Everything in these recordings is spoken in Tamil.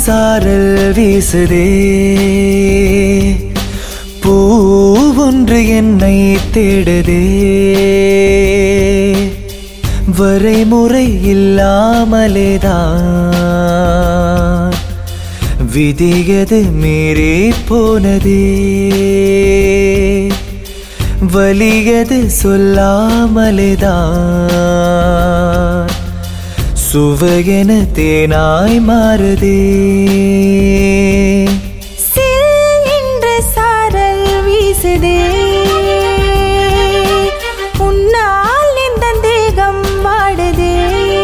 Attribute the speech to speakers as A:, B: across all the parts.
A: சாரல் வீசுதே பூவொன்று என்னை தேடுதே வரைமுறை இல்லாமலேதான் விதியது மீறி போனதே வலியது சொல்லாமலேதான் சுவையென தேனாய் மாறுதே
B: சில் என்ற சாரல் வீசுதே உன்னால் இந்த தேகம் வாடுதே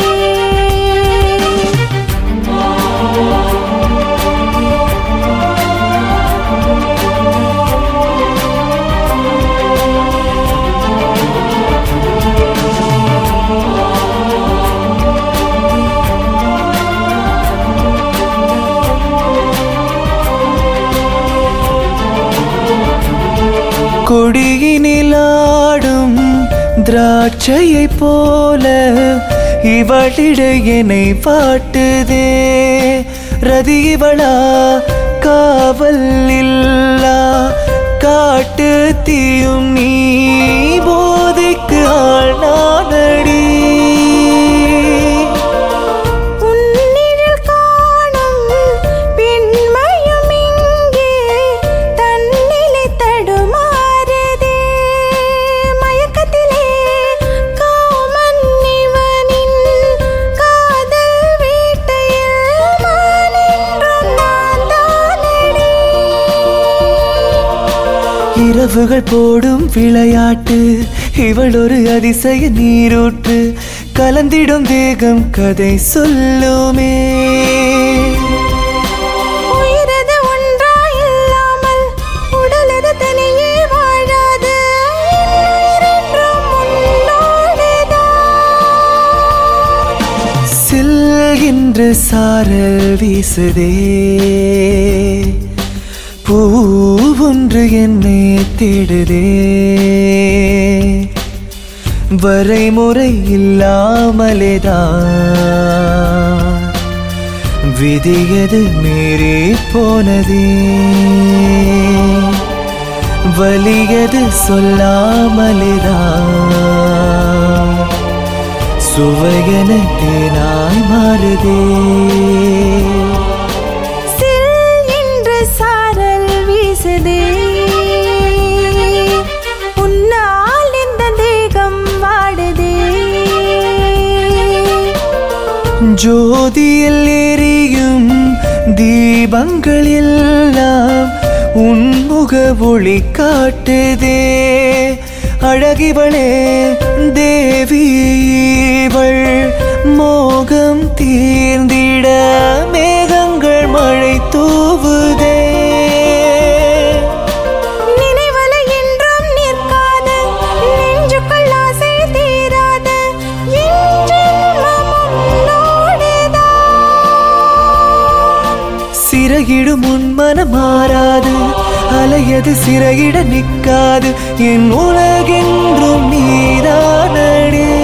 A: கொடியினிலாடும் திராட்சையைப் போல இவளிட என்னை பாட்டுதே ரதி இவளா காவல் இல்லா காட்டு தீயும் நீ போதைக்கு ஆள் நானடி
B: உன்னிழல் காணும் பெண்மையும் இங்கே தன்னிலை தடுமாறுதே மயக்கத்திலே காமன் இவனின் காதல் வேட்டையில் மானின்றும் நான் தானடி
A: இரவுகள் போடும் விளையாட்டு இவள் ஒரு அதிசய நீரூற்று கலந்திடும் தேகம் கதை சொல்லுமே
B: உயிரது ஒன்றாய் இல்லாமல் உடலது தனியே வாழாது இன்னுயிரென்றும் உன்னோடுதான்.
A: செல்கின்ற சாரல் வீசுதே பூவொன்று என்னை தேடுதே வரைமுறை இல்லாமலேதான் விதியது மீறி போனதே வலியது சொல்லாமலேதான் சுவையன தேனாய் மாறுதே
B: சில் என்ற சாரல் வீசுதே உன்னால் இந்த தேகம் வாடுதே
A: ஜோதியில் எரியும் தீபங்கள் எல்லாம் உன்முக ஒளி காட்டுதே அழகிவளே தேவி இவள் மோகம் தீர்ந்திட மேகங்கள் மழை தூவுதே
B: நினைவலை என்றும் நிற்காது நெஞ்சுக்குள் ஆசை தீராது என் ஜென்மம் உன்னோடுதான்.
A: சிறகிடும் உன் மனம் மாறாது அலையது சிறையிட நிற்காது என் உலகென்றும் நீதானடி